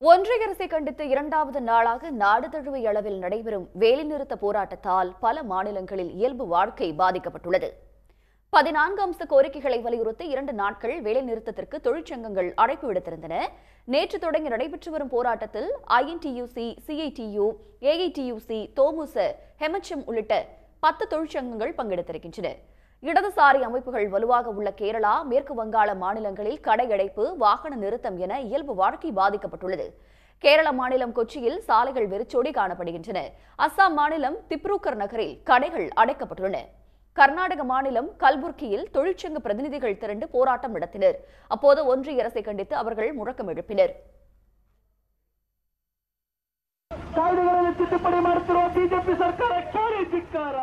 ஒன்றிய அரசை கண்டித்து இரண்டாவது நாளாக நாடு தழுவிய அளவில் நடைபெறும் வேலைநிறுத்த போராட்டத்தால் பல மாநிலங்களில் இயல்பு வாழ்க்கை பாதிக்கப்பட்டுள்ளது பதினான்கு அம்ச கோரிக்கைகளை வலியுறுத்தி இரண்டு நாட்கள் வேலைநிறுத்தத்திற்கு தொழிற்சங்கங்கள் அழைப்பு விடுத்திருந்தன நேற்று தொடங்கி நடைபெற்று வரும் போராட்டத்தில் ஐஎன்டியூசி சிஐடியு ஏஐடியூசி தோமுச ஹெமச்சம் உள்ளிட்ட பத்து தொழிற்சங்கங்கள் பங்கெடுத்திருக்கின்றன இடதுசாரி அமைப்புகள் வலுவாக உள்ள கேரளா மேற்கு வங்காள மாநிலங்களில் கடையடைப்பு வாகன நிறுத்தம் என இயல்பு வாழ்க்கை பாதிக்கப்பட்டுள்ளது கேரள மாநிலம் கொச்சியில் சாலைகள் வெறிச்சோடி காணப்படுகின்றன அஸ்ஸாம் மாநிலம் திப்ருக்கர் நகரில் கடைகள் அடைக்கப்பட்டுள்ளன கர்நாடக மாநிலம் கல்புர்கியில் தொழிற்சங்க பிரதிநிதிகள் திரண்டு போராட்டம் நடத்தினர் அப்போது ஒன்றிய அரசை கண்டித்து அவர்கள் முழக்கம் எழுப்பினர் ಕಾಯ್ದೆಗಳಲ್ಲಿ ತಿದ್ದುಪಡಿ ಮಾಡುತ್ತಿರುವ ಬಿಜೆಪಿ ಸರ್ಕಾರಕ್ಕೆ ಧಿಕ್ಕಾರ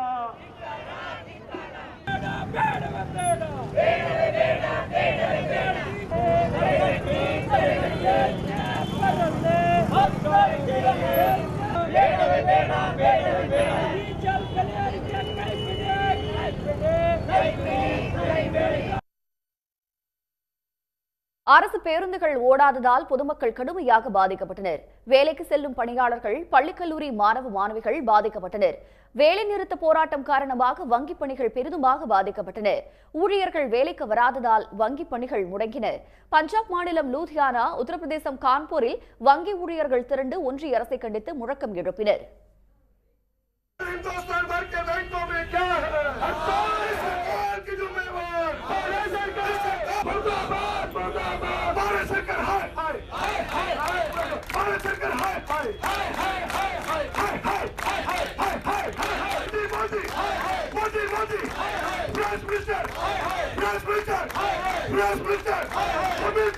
அரசு பேருந்துகள் ஓடாததால் பொதுமக்கள் கடுமையாக பாதிக்கப்பட்டனர் வேலைக்கு செல்லும் பணியாளர்கள் பள்ளிக்கல்லூரி மாணவ மாணவிகள் பாதிக்கப்பட்டனர் வேலைநிறுத்த போராட்டம் காரணமாக வங்கிப் பணிகள் பெரிதுமாக பாதிக்கப்பட்டன ஊழியர்கள் வேலைக்கு வராததால் வங்கிப் பணிகள் முடங்கின பஞ்சாப் மாநிலம் லூதியானா உத்தரப்பிரதேசம் கான்பூரில் வங்கி ஊழியர்கள் திரண்டு ஒன்றிய அரசை கண்டித்து முழக்கம் எழுப்பினர் हिंदुस्तान भर के बैंकों में क्या है हड़ताल सरकार की जिम्मेवार भारत सरकार मुर्दाबाद मुर्दाबाद भारत सरकार हाय हाय हाय हाय हाय भारत सरकार हाय हाय हाय हाय हाय हाय हाय हाय हाय हाय हाय हाय हाय मोदी मोदी हाय हाय मोदी मोदी हाय हाय प्राइम मिनिस्टर हाय हाय प्राइम मिनिस्टर हाय हाय प्राइम मिनिस्टर हाय हाय अमित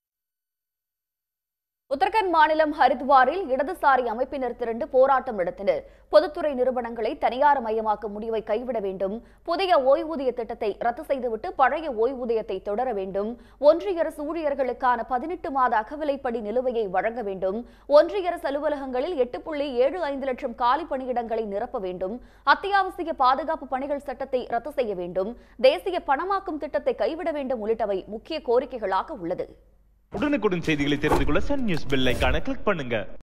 உத்தரகண்ட் மாநிலம் ஹரித்வாரில் இடதுசாரி அமைப்பினர் திரண்டு போராட்டம் நடத்தினர் பொதுத்துறை நிறுவனங்களை தனியார் மயமாக்கும் முடிவை கைவிட வேண்டும் புதிய ஓய்வூதிய திட்டத்தை ரத்து செய்துவிட்டு பழைய ஓய்வூதியத்தை தொடர வேண்டும் ஒன்றிய அரசு ஊழியர்களுக்கான பதினெட்டு மாத அகவிலைப்படி நிலுவையை வழங்க வேண்டும் ஒன்றிய அரசு அலுவலகங்களில் எட்டு புள்ளி ஏழு ஐந்து லட்சம் காலி பணியிடங்களை நிரப்ப வேண்டும் அத்தியாவசிய பாதுகாப்பு பணிகள் சட்டத்தை ரத்து செய்ய வேண்டும் தேசிய பணமாக்கும் திட்டத்தை கைவிட வேண்டும் உள்ளிட்டவை முக்கிய கோரிக்கைகளாக உள்ளது உடனுக்குடன் செய்திகளை தெரிந்து கொள்ள சன் நியூஸ் பெல் ஐகானை கிளிக் பண்ணுங்க